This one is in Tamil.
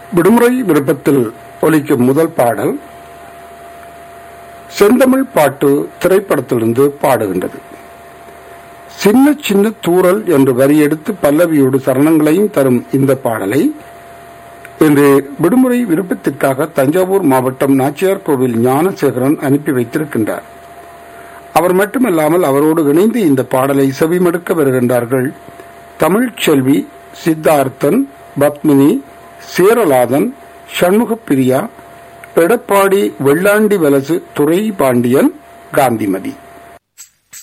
விடுமுறை விருப்பத்தில் ஒலிக்கும் முதல் பாடல் செந்தமிழ் பாட்டு திரைப்படத்திலிருந்து பாடுகின்றது சின்ன சின்ன தூறல் என்று வரியெடுத்து பல்லவியோடு சரணங்களையும் தரும் இந்த பாடலை இன்று விடுமுறை விருப்பத்திற்காக தஞ்சாவூர் மாவட்டம் நாச்சியார் கோவில் ஞானசேகரன் அனுப்பி வைத்திருக்கின்றார் அவர் மட்டுமல்லாமல் அவரோடு இணைந்து இந்த பாடலை செவிமடுக்க வருகின்றார்கள் தமிழ்ச்செல்வி சித்தார்த்தன் பத்மினி சேரலாதன் சண்முகப்பிரியா எடப்பாடி வெள்ளாண்டி வலசு துறை பாண்டியன் காந்திமதி